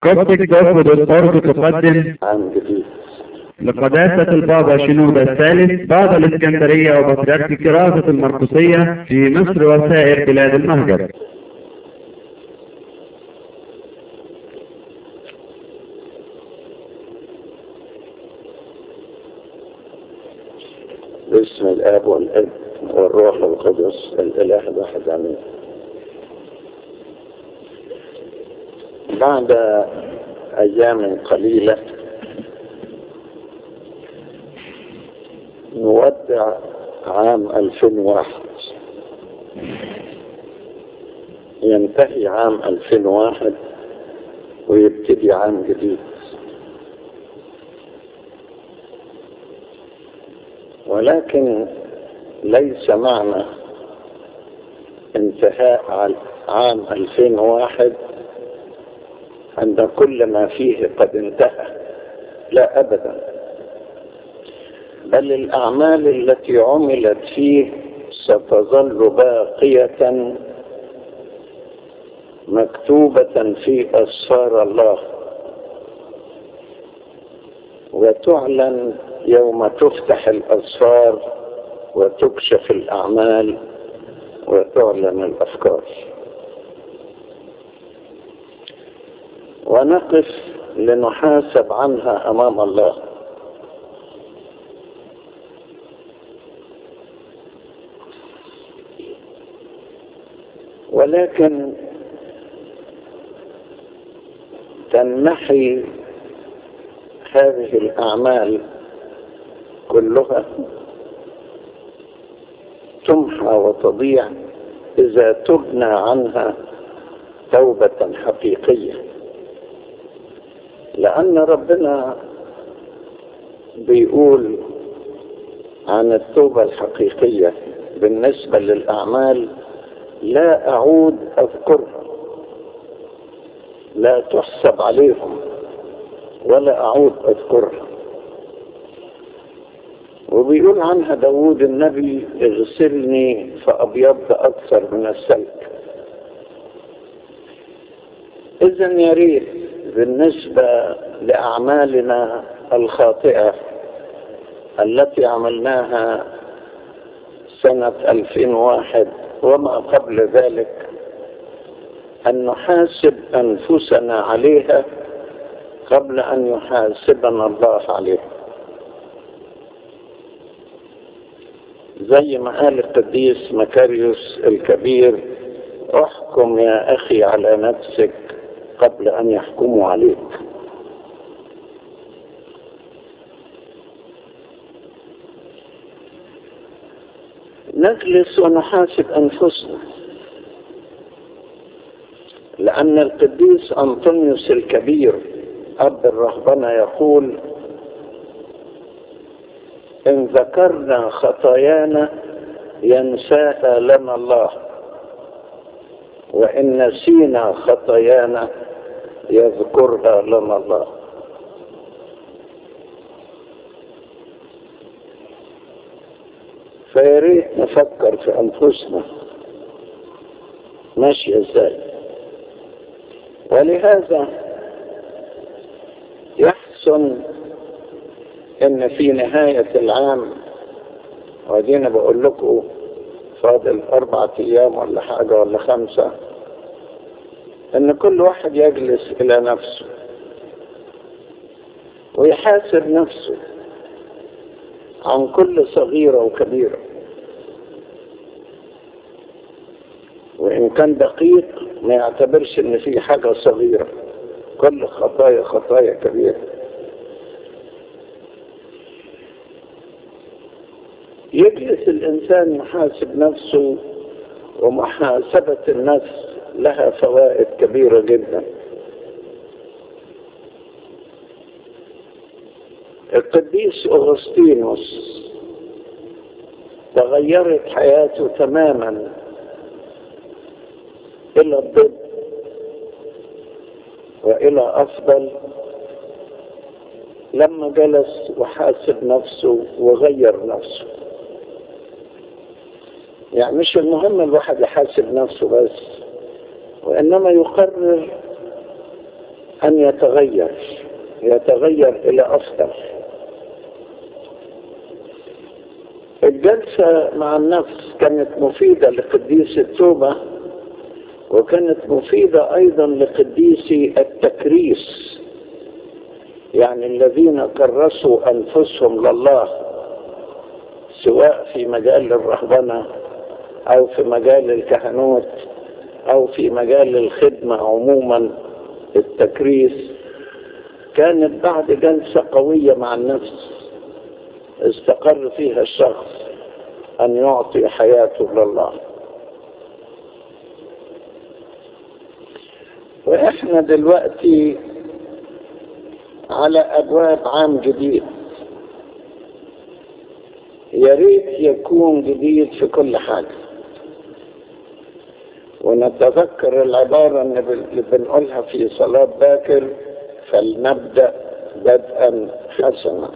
كوبتك دوت أورج تقدم عام جديد لقداسة البابا شنودة الثالث بابا الإسكندرية وبطريرك كراسة المرقسية في مصر وسائر بلاد المهجر باسم الاب والابن والروح القدس الاله الواحد امين بعد ايام قليله نودع عام 2001 ينتهي عام 2001 ويبتدي عام جديد ولكن ليس معنى انتهاء عام 2001 أن كل ما فيه قد انتهى لا أبدا بل الأعمال التي عملت فيه ستظل باقية مكتوبة في أسفار الله وتعلن يوم تفتح الأسفار وتكشف الأعمال وتعلن الأفكار ونقف لنحاسب عنها أمام الله ولكن تنمحي هذه الأعمال كلها تمحى وتضيع إذا تبنى عنها توبة حقيقية لأن ربنا بيقول عن التوبة الحقيقية بالنسبة للأعمال لا أعود أذكرها لا تحسب عليهم ولا أعود أذكرها وبيقول عنها داود النبي اغسلني فأبيض أكثر من السلك إذا يا ريت بالنسبة لأعمالنا الخاطئة التي عملناها سنة 2001 وما قبل ذلك أن نحاسب أنفسنا عليها قبل أن يحاسبنا الله عليها زي ما قال القديس مكاريوس الكبير احكم يا أخي على نفسك قبل أن يحكموا عليك نجلس ونحاسب أنفسنا لأن القديس أنطونيوس الكبير أب الرهبنة يقول إن ذكرنا خطايانا ينساها لنا الله وإن نسينا خطايانا يذكرها لنا الله فياريت نفكر في أنفسنا ماشية ازاي ولهذا يحسن ان في نهاية العام ودينا بقول لكم فاضل أربعة أيام ولا حاجة ولا خمسة إن كل واحد يجلس إلى نفسه ويحاسب نفسه عن كل صغيرة وكبيرة وإن كان دقيق ما يعتبرش إن في حاجة صغيرة كل خطايا خطايا كبيرة يجلس الإنسان يحاسب نفسه ومحاسبة النفس لها فوائد كبيرة جدا القديس أغسطينوس تغيرت حياته تماما إلى الضد وإلى أفضل لما جلس وحاسب نفسه وغير نفسه يعني مش المهم الواحد يحاسب نفسه بس وإنما يقرر أن يتغير يتغير إلى أفضل الجلسة مع النفس كانت مفيدة لقديس التوبة وكانت مفيدة أيضا لقديسي التكريس يعني الذين كرسوا أنفسهم لله سواء في مجال الرهبنة أو في مجال الكهنوت أو في مجال الخدمة عموما التكريس كانت بعد جلسة قوية مع النفس استقر فيها الشخص أن يعطي حياته لله وإحنا دلوقتي على أبواب عام جديد يا ريت يكون جديد في كل حاجة ونتذكر العبارة اللي بنقولها في صلاة باكر فلنبدأ بدءا حسنا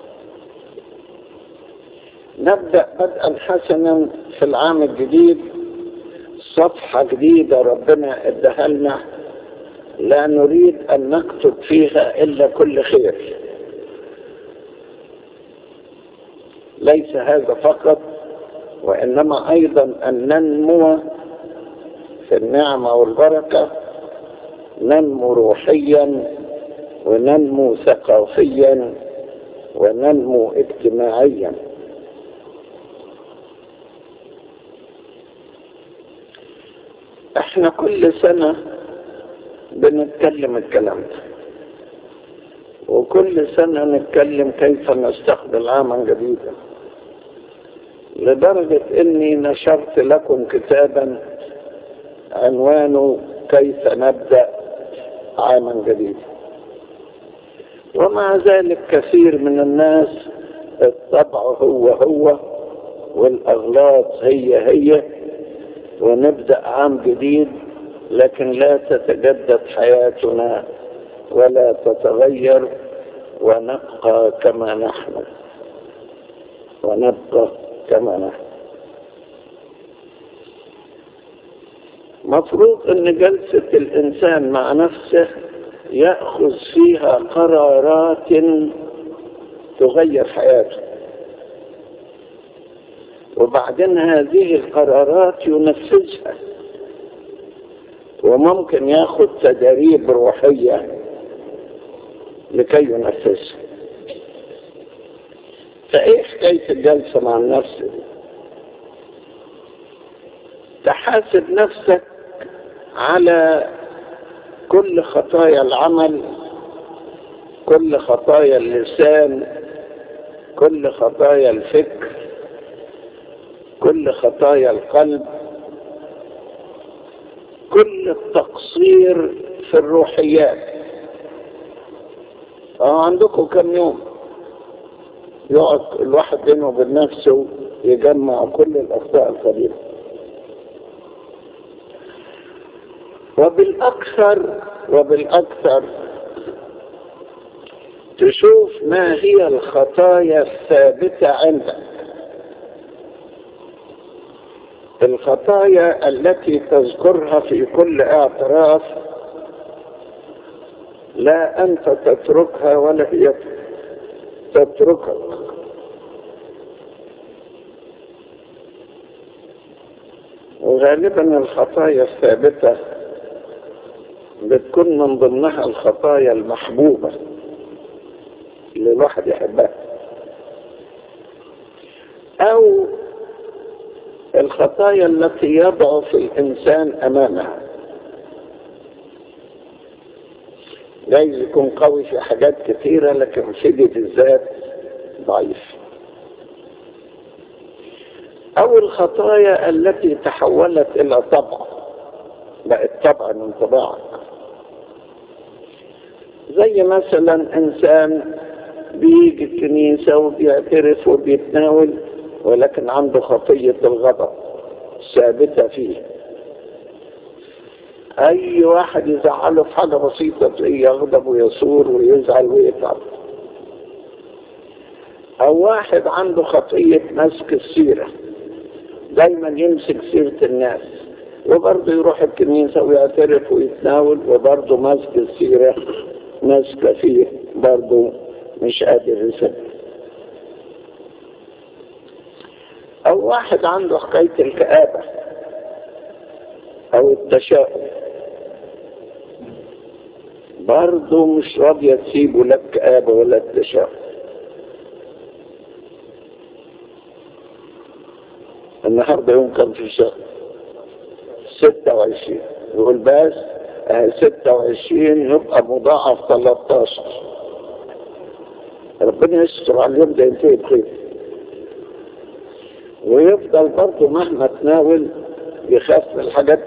نبدأ بدءا حسنا في العام الجديد صفحة جديدة ربنا ادها لنا لا نريد أن نكتب فيها إلا كل خير ليس هذا فقط وإنما أيضا أن ننمو في النعمة والبركة ننمو روحيا وننمو ثقافيا وننمو اجتماعيا احنا كل سنة بنتكلم الكلام ده وكل سنة نتكلم كيف نستقبل عاما جديدا لدرجة اني نشرت لكم كتابا عنوانه كيف نبدأ عاما جديدا ومع ذلك كثير من الناس الطبع هو هو والأغلاط هي هي ونبدأ عام جديد لكن لا تتجدد حياتنا ولا تتغير ونبقى كما نحن ونبقى كما نحن مفروض ان جلسة الانسان مع نفسه يأخذ فيها قرارات تغير حياته وبعدين هذه القرارات ينفذها وممكن ياخذ تدريب روحية لكي ينفذها فايه حكاية الجلسة مع النفس دي تحاسب نفسك على كل خطايا العمل كل خطايا اللسان كل خطايا الفكر كل خطايا القلب كل التقصير في الروحيات اه عندكم كم يوم يقعد الواحد بينه وبين نفسه يجمع كل الاخطاء الكبيره وبالاكثر وبالاكثر تشوف ما هي الخطايا الثابته عندك الخطايا التي تذكرها في كل اعتراف لا انت تتركها ولا هي تتركك وغالبا الخطايا الثابته بتكون من ضمنها الخطايا المحبوبه اللي الواحد يحبها او الخطايا التي يضعف الإنسان أمامها جايز يكون قوي في حاجات كثيرة لكن شدة الذات ضعيف أو الخطايا التي تحولت إلى طبع بقت طبع من طباعك زي مثلا إنسان بيجي الكنيسة وبيعترف وبيتناول ولكن عنده خطية الغضب ثابتة فيه أي واحد يزعله في حاجة بسيطة تلاقيه يغضب ويصور ويزعل ويتعب أو واحد عنده خطية مسك السيرة دايما يمسك سيرة الناس وبرضه يروح الكنيسة ويعترف ويتناول وبرضه ماسك السيرة ماسكة فيه برضه مش قادر يسد أو واحد عنده حكاية الكآبة أو التشاؤم برضه مش راضية تسيبه لا الكآبة ولا التشاؤم النهارده يوم كم في الشهر؟ 26 يقول بس اه 26 يبقى مضاعف 13 ربنا يستر على اليوم ده ينتهي بخير ويفضل برضه مهما تناول يخاف من الحاجات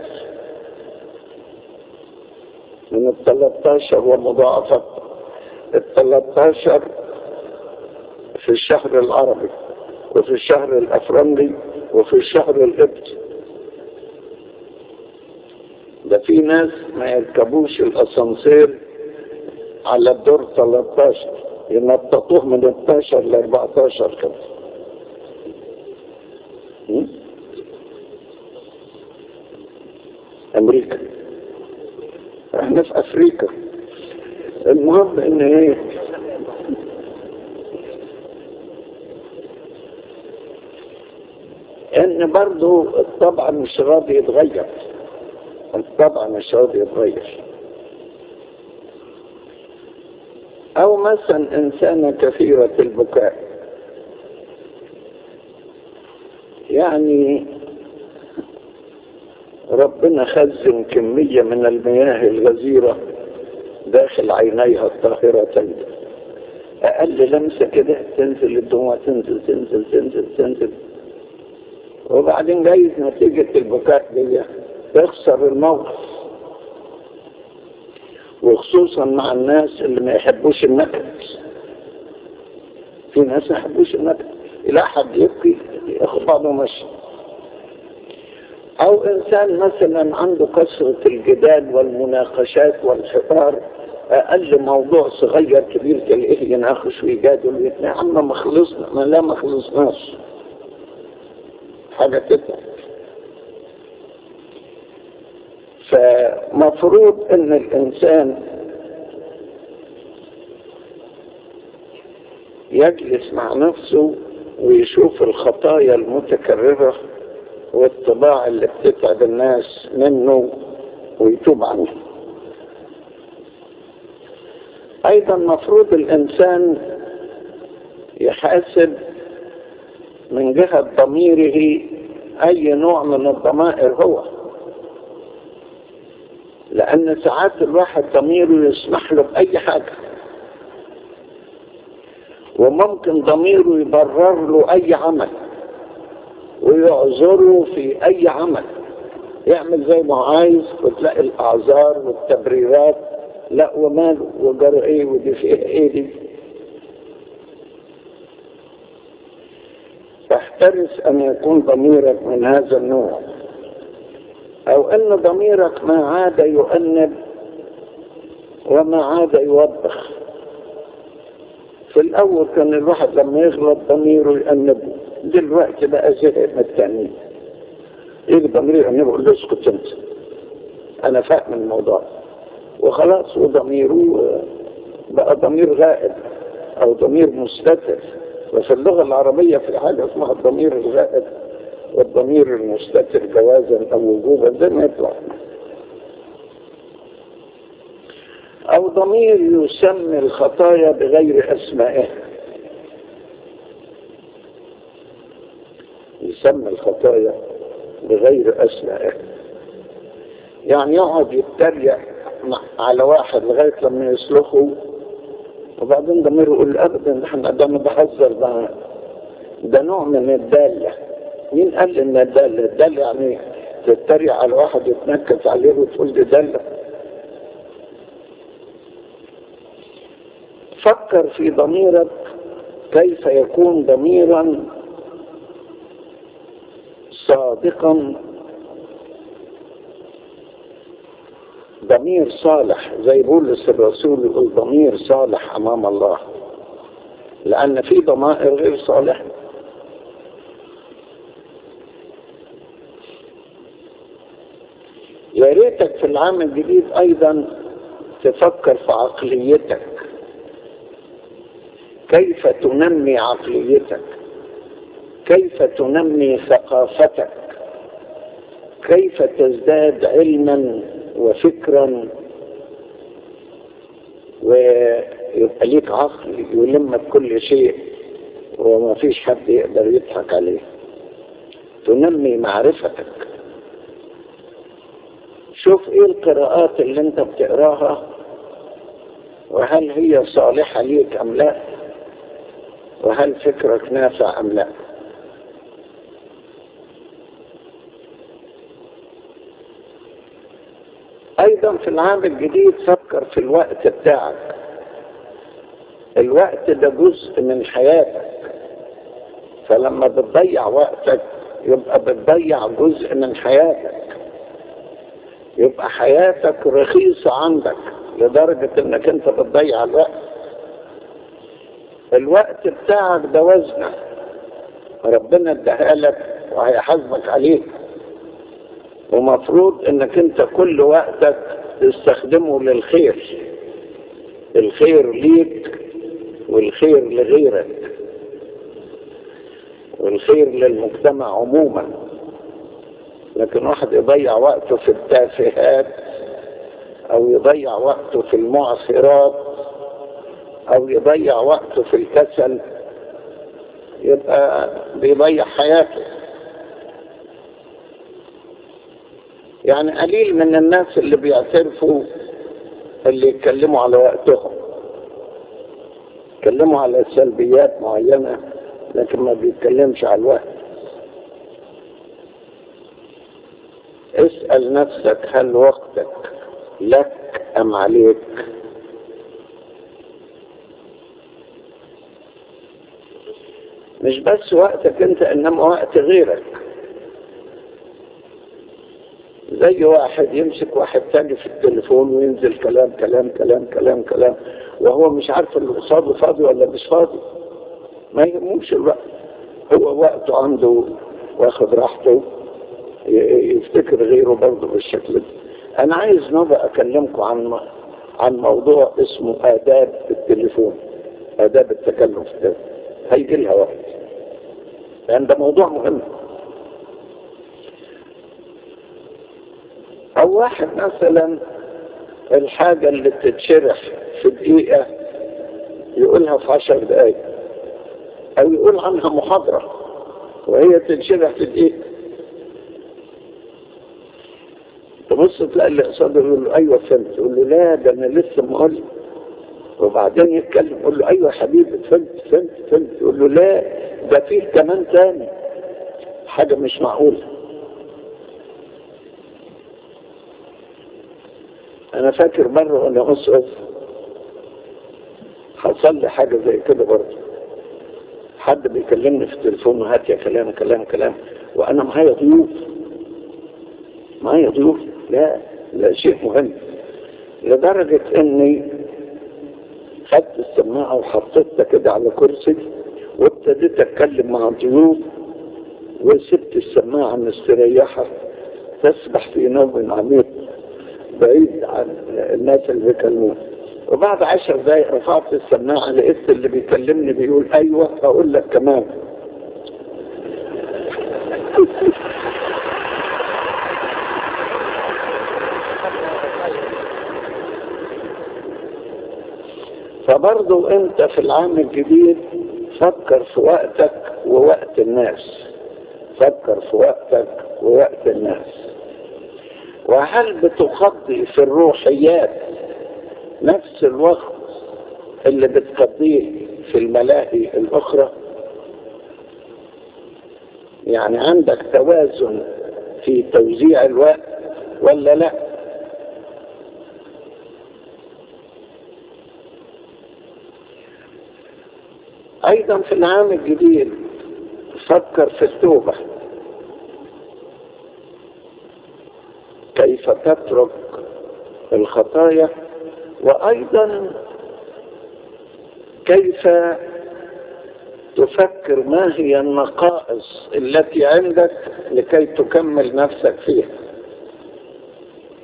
من ال 13 ومضاعفات ال 13 في الشهر العربي وفي الشهر الافرنجي وفي الشهر القبطي ده في ناس ما يركبوش الاسانسير على الدور 13 ينططوه من 12 ل 14 كده امريكا احنا في افريقيا المهم ان ايه ان برضو الطبع مش راضي يتغير الطبع مش راضي يتغير او مثلا انسانة كثيرة البكاء يعني ربنا خزن كمية من المياه الغزيرة داخل عينيها الطاهرتين أقل لمسة كده تنزل الدموع تنزل تنزل تنزل تنزل وبعدين جايز نتيجة البكاء دي تخسر الموقف وخصوصا مع الناس اللي ما يحبوش النكد في ناس ما يحبوش النكد لا حد يبكي ياخد بعضه ماشي او انسان مثلا عنده كثرة الجدال والمناقشات والحوار اقل موضوع صغير كبير تلاقيه يناقش ويجادل ويتنى عم ما خلصنا ما لا ما خلصناش حاجة تتعب فمفروض ان الانسان يجلس مع نفسه ويشوف الخطايا المتكررة والطباع اللي بتتعب الناس منه ويتوب عنها ايضا مفروض الانسان يحاسب من جهة ضميره اي نوع من الضمائر هو لان ساعات الواحد ضميره يسمح له باي حاجة وممكن ضميره يبرر له اي عمل ويعذره في اي عمل يعمل زي ما عايز وتلاقي الاعذار والتبريرات لا وماله وجرى ايه ودي فيها ايه دي فاحترس ان يكون ضميرك من هذا النوع او ان ضميرك ما عاد يؤنب وما عاد يوبخ في الاول كان الواحد لما يغلط ضميره يأنبه دلوقتي بقى زهق من التأنيب يجي ضميره يأنبه يقول له اسكت انت انا فاهم الموضوع وخلاص وضميره بقى ضمير غائب او ضمير مستتر وفي اللغة العربية في حاجة اسمها الضمير الغائب والضمير المستتر جوازا او وجوبا زي ما يطلع او ضمير يسمي الخطايا بغير اسمائها يسمي الخطايا بغير اسمائها يعني يقعد يتريق على واحد لغاية لما يسلخه وبعدين ضميره يقول ابدا احنا ده انا بهزر ده ده نوع من الدالة مين قال ان الدالة الدالة يعني تتريق على واحد يتنكس عليه وتقول دي دالة فكر في ضميرك كيف يكون ضميرا صادقا ضمير صالح زي بولس الرسول يقول ضمير صالح امام الله لان في ضمائر غير صالحه يا ريتك في العام الجديد ايضا تفكر في عقليتك كيف تنمي عقليتك كيف تنمي ثقافتك كيف تزداد علما وفكرا ويبقى ليك عقل يلمك كل شيء وما فيش حد يقدر يضحك عليه تنمي معرفتك شوف ايه القراءات اللي انت بتقراها وهل هي صالحة ليك ام لا وهل فكرك نافع ام لا ايضا في العام الجديد فكر في الوقت بتاعك الوقت ده جزء من حياتك فلما بتضيع وقتك يبقى بتضيع جزء من حياتك يبقى حياتك رخيصة عندك لدرجة انك انت بتضيع الوقت الوقت بتاعك ده وزنه ربنا اداها لك وهيحاسبك عليه ومفروض انك انت كل وقتك تستخدمه للخير الخير ليك والخير لغيرك والخير للمجتمع عموما لكن واحد يضيع وقته في التافهات او يضيع وقته في المعصرات او يضيع وقته في الكسل يبقى بيضيع حياته يعني قليل من الناس اللي بيعترفوا اللي يتكلموا على وقتهم يتكلموا على سلبيات معينة لكن ما بيتكلمش على الوقت اسأل نفسك هل وقتك لك أم عليك مش بس وقتك انت انما وقت غيرك زي واحد يمسك واحد تاني في التليفون وينزل كلام كلام كلام كلام كلام وهو مش عارف اللي قصاده فاضي ولا مش فاضي ما يهموش الوقت هو وقته عنده واخد راحته يفتكر غيره برضه بالشكل ده انا عايز نبقى اكلمكم عن عن موضوع اسمه آداب التليفون آداب التكلم في التليفون هيجي لها وقت لأن ده موضوع مهم أو واحد مثلا الحاجة اللي بتتشرح في دقيقة يقولها في عشر دقايق أو يقول عنها محاضرة وهي تتشرح في دقيقة تبص تلاقي اللي قصاده يقول له ايوه فهمت يقول له لا ده انا لسه ما قلت وبعدين يتكلم يقول له ايوه حبيبي فهمت فهمت فهمت يقول له لا ده فيه كمان تاني حاجه مش معقوله انا فاكر مره وانا اسقف حصل لي حاجه زي كده برضه حد بيكلمني في التليفون وهات يا كلام كلام كلام وانا معايا ضيوف معايا ضيوف لا لا شيء مهم لدرجة اني خدت السماعة وحطيتها كده على كرسي وابتديت اتكلم مع الضيوف وسبت السماعة مستريحة تسبح في نوم عميق بعيد عن الناس اللي بيكلمون وبعد عشر دقايق رفعت السماعة لقيت اللي بيكلمني بيقول ايوه اقول لك كمان فبرضو انت في العام الجديد فكر في وقتك ووقت الناس فكر في وقتك ووقت الناس وهل بتقضي في الروحيات نفس الوقت اللي بتقضيه في الملاهي الاخرى يعني عندك توازن في توزيع الوقت ولا لا ايضا في العام الجديد فكر في التوبة كيف تترك الخطايا وايضا كيف تفكر ما هي النقائص التي عندك لكي تكمل نفسك فيها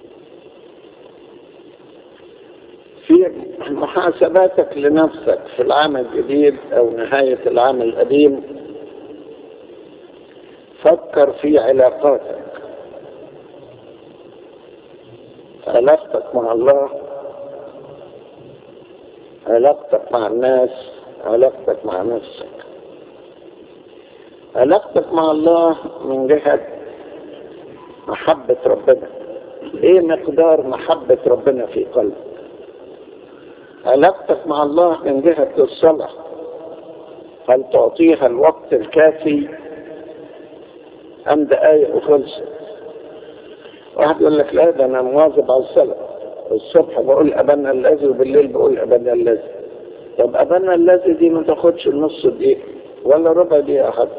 في محاسباتك لنفسك في العام الجديد أو نهاية العام القديم فكر في علاقاتك علاقتك مع الله علاقتك مع الناس علاقتك مع نفسك علاقتك مع الله من جهة محبة ربنا ايه مقدار محبة ربنا في قلبك علاقتك مع الله من جهة الصلاة هل تعطيها الوقت الكافي أم دقايق وخلصت واحد يقول لك لا ده أنا مواظب على الصلاة الصبح بقول أبانا الذي وبالليل بقول أبانا الذي طب أبانا الذي دي ما تاخدش النص دقيقة ولا ربع دقيقة حتى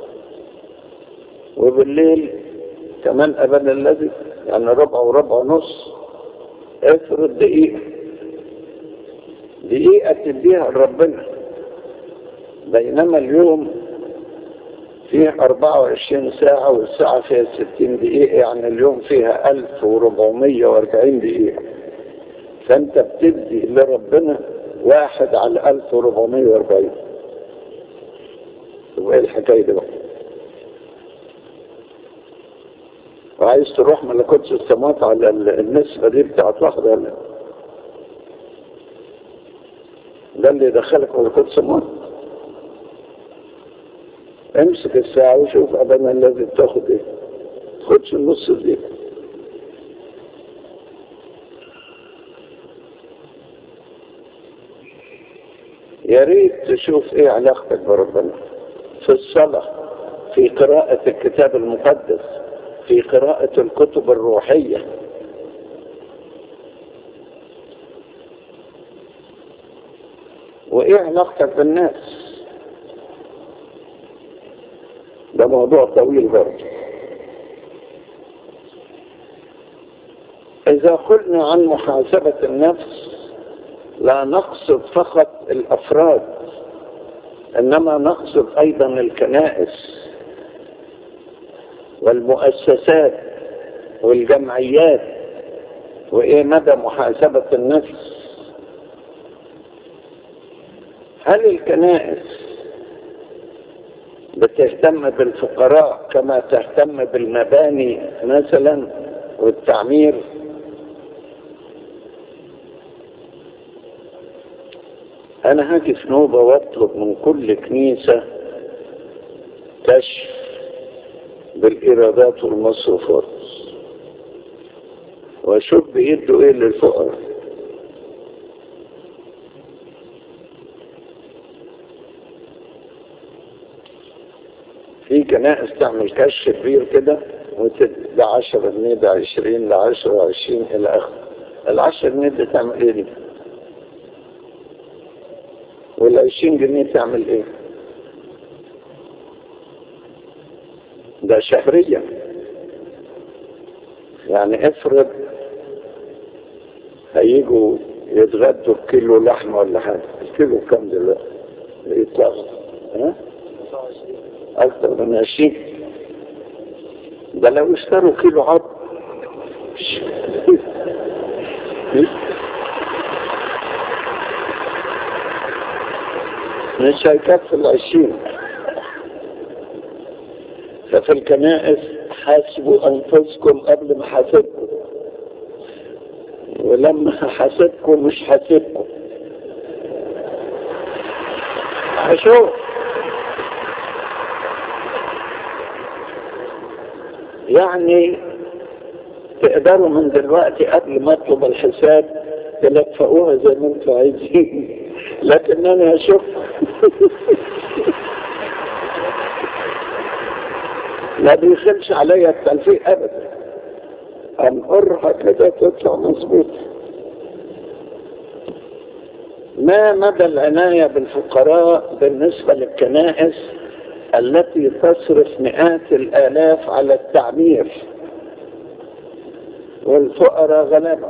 وبالليل كمان أبانا الذي يعني ربع وربع ونص افرض دقيقة دقيقة تديها لربنا بينما اليوم فيه 24 ساعة والساعة فيها 60 دقيقة يعني اليوم فيها 1440 دقيقة فأنت بتدي لربنا واحد على 1440 طب ايه الحكاية دي بقى؟ وعايز تروح ملكوت السماوات على النسبة دي بتاعت واحدة ولا ده اللي يدخلك ملكوت السماوات امسك الساعة وشوف أبانا الذي بتاخد ايه خدش النص دي يا ريت تشوف ايه علاقتك بربنا في الصلاة في قراءة الكتاب المقدس في قراءة الكتب الروحية وايه علاقتك بالناس ده موضوع طويل برضه إذا قلنا عن محاسبة النفس لا نقصد فقط الأفراد إنما نقصد أيضا الكنائس والمؤسسات والجمعيات وإيه مدى محاسبة النفس هل الكنائس بتهتم بالفقراء كما تهتم بالمباني مثلا والتعمير انا هاجي في نوبة واطلب من كل كنيسة كشف بالايرادات والمصروفات واشوف بيدوا ايه للفقراء في كنائس تعمل كشف كبير كده ده 10 جنيه ده 20 ده 10 20 الى اخره ال 10 جنيه دي تعمل ايه دي؟ وال 20 جنيه تعمل ايه؟ ده شهريا يعني افرض هيجوا يتغدوا بكيلو لحمه ولا حاجه الكيلو كام دلوقتي؟ يطلع ها؟ أكثر من عشرين ده لو اشتروا كيلو عظم مش هيكفي العشرين ففي الكنائس حاسبوا أنفسكم قبل ما حاسبكم ولما حاسبكم مش حاسبكم هشوف يعني تقدروا من دلوقتي قبل ما اطلب الحساب تلفقوها زي ما انتوا عايزين لكن انا هشوف ما بيخلش عليا التلفيق ابدا انقرها كده تطلع مظبوط ما مدى العناية بالفقراء بالنسبة للكنائس التي تصرف مئات الآلاف على التعمير والفقراء غلابة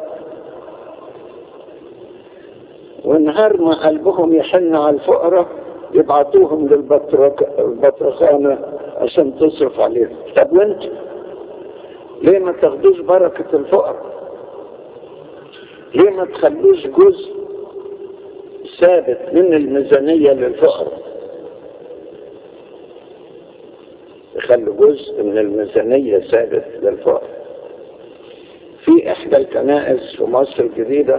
ونهار ما قلبهم يحن على الفقراء يبعتوهم للبطرخانة عشان تصرف عليهم طب وانت ليه ما تاخدوش بركة الفقراء ليه ما تخلوش جزء ثابت من الميزانية للفقراء يخلوا جزء من الميزانية ثابت للفقراء في إحدى الكنائس في مصر الجديدة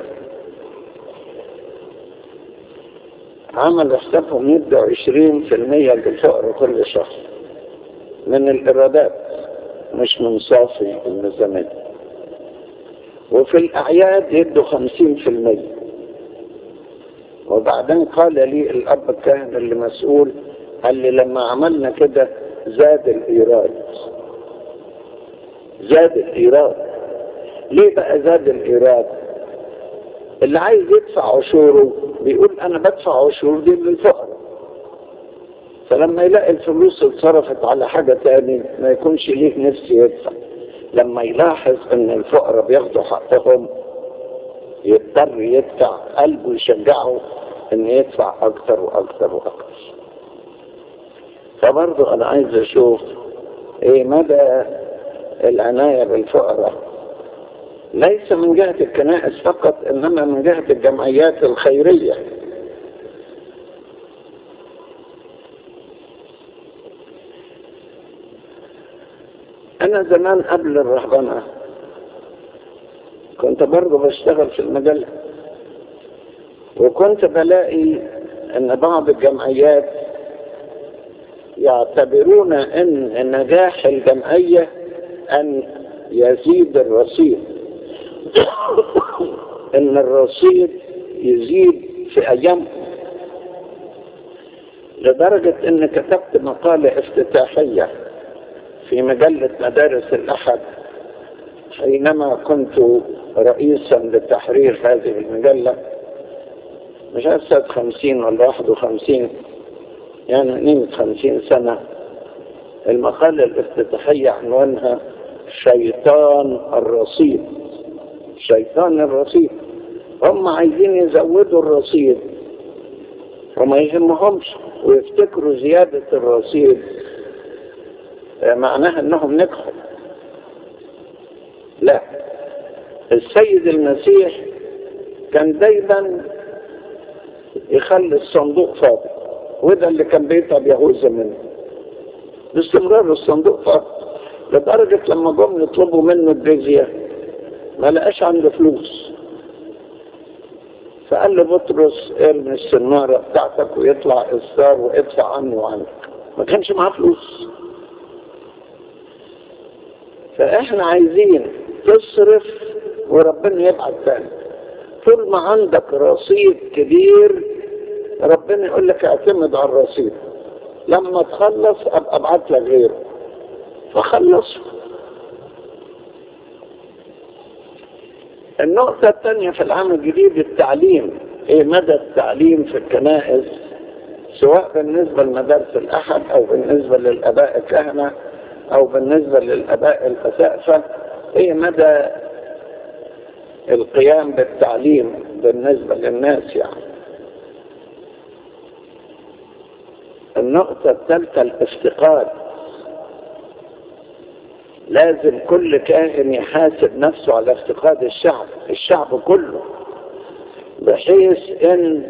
عمل حسابهم يدوا عشرين في المية للفقر كل شهر من الإيرادات مش من صافي الميزانية وفي الأعياد يدوا خمسين في المية وبعدين قال لي الأب الكاهن اللي مسؤول قال لي لما عملنا كده زاد الإيراد زاد الإيراد ليه بقى زاد الإيراد اللي عايز يدفع عشوره بيقول أنا بدفع عشور دي للفقراء فلما يلاقي الفلوس اتصرفت على حاجة تاني ما يكونش ليه نفسي يدفع لما يلاحظ ان الفقراء بياخدوا حقهم يضطر يدفع قلبه يشجعه ان يدفع اكتر واكتر واكتر فبرضه انا عايز اشوف ايه مدى العناية بالفقراء ليس من جهة الكنائس فقط انما من جهة الجمعيات الخيرية انا زمان قبل الرهبنة كنت برضه بشتغل في المجلة وكنت بلاقي ان بعض الجمعيات يعتبرون ان نجاح الجمعية ان يزيد الرصيد ان الرصيد يزيد في ايامهم لدرجة ان كتبت مقالة افتتاحية في مجلة مدارس الأحد حينما كنت رئيسا لتحرير هذه المجلة مش عارف سنة خمسين ولا واحد وخمسين يعني قيمة خمسين سنة المقالة الافتتاحية عنوانها شيطان الرصيد شيطان الرصيد هم عايزين يزودوا الرصيد وما يهمهمش ويفتكروا زيادة الرصيد معناها انهم نجحوا لا السيد المسيح كان دايما يخلي الصندوق فاضي وده اللي كان بيتعب يهوذا منه باستمرار الصندوق فاضي لدرجة لما جم يطلبوا منه الجزية ما لقاش عنده فلوس فقال له بطرس ارمي السنارة بتاعتك ويطلع إصدار وادفع عني وعنك ما كانش معاه فلوس فاحنا عايزين تصرف وربنا يبعت تاني طول ما عندك رصيد كبير ربنا يقول لك اعتمد على الرصيد لما تخلص ابقى ابعت لك غيره فخلص النقطة الثانية في العام الجديد التعليم ايه مدى التعليم في الكنائس سواء بالنسبة لمدارس الأحد أو بالنسبة للآباء الكهنة او بالنسبة للاباء الاساسة ايه مدى القيام بالتعليم بالنسبة للناس يعني النقطة الثالثة الافتقاد لازم كل كاهن يحاسب نفسه على افتقاد الشعب الشعب كله بحيث ان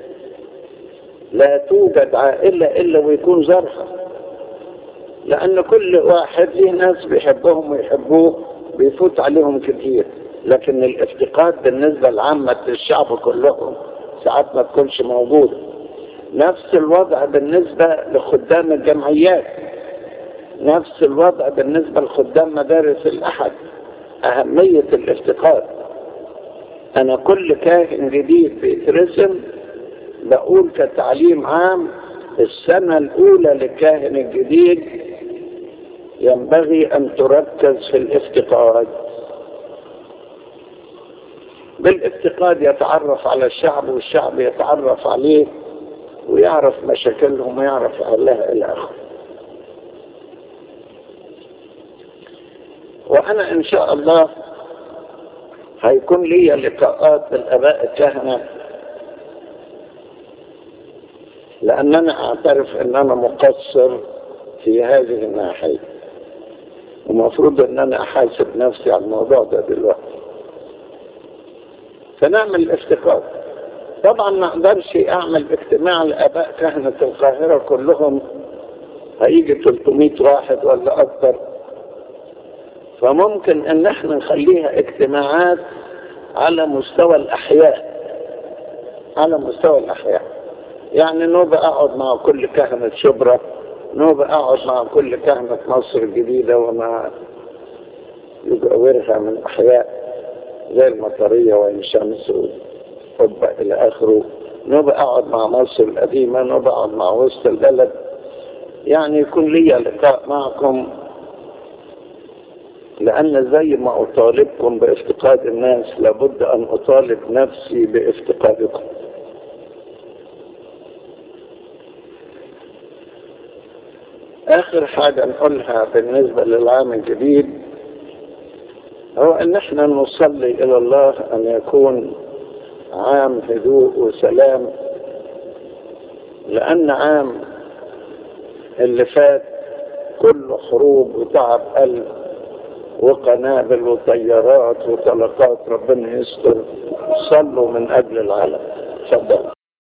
لا توجد عائلة الا ويكون زرها لأن كل واحد له ناس بيحبهم ويحبوه بيفوت عليهم كتير لكن الافتقاد بالنسبة لعامة الشعب كلهم ساعات ما تكونش موجودة نفس الوضع بالنسبة لخدام الجمعيات نفس الوضع بالنسبة لخدام مدارس الأحد أهمية الافتقاد أنا كل كاهن جديد بيترسم بقول كتعليم عام السنة الأولى للكاهن الجديد ينبغي أن تركز في الافتقاد بالافتقاد يتعرف على الشعب والشعب يتعرف عليه ويعرف مشاكلهم ويعرف حلها إلى آخره وأنا إن شاء الله هيكون لي لقاءات بالآباء الكهنة لأننا أعترف أن أنا مقصر في هذه الناحية ومفروض أن أنا أحاسب نفسي على الموضوع ده دلوقتي فنعمل افتقاد طبعا ما اقدرش اعمل اجتماع لاباء كهنة القاهرة كلهم هيجي 300 واحد ولا اكتر فممكن ان احنا نخليها اجتماعات على مستوى الاحياء على مستوى الاحياء يعني نوبة اقعد مع كل كهنة شبرا نوبة اقعد مع كل كهنة مصر الجديدة وما يجاورها من احياء زي المطرية وعين شمس وقبة الى اخره نوبة اقعد مع مصر القديمة نوبة اقعد مع وسط البلد يعني يكون لي لقاء معكم لأن زي ما أطالبكم بافتقاد الناس لابد أن أطالب نفسي بافتقادكم آخر حاجة نقولها بالنسبة للعام الجديد هو أن احنا نصلي إلى الله أن يكون عام هدوء وسلام لأن عام اللي فات كله حروب وتعب قلب وقنابل وطيارات وطلقات ربنا يستر صلوا من أجل العالم تفضل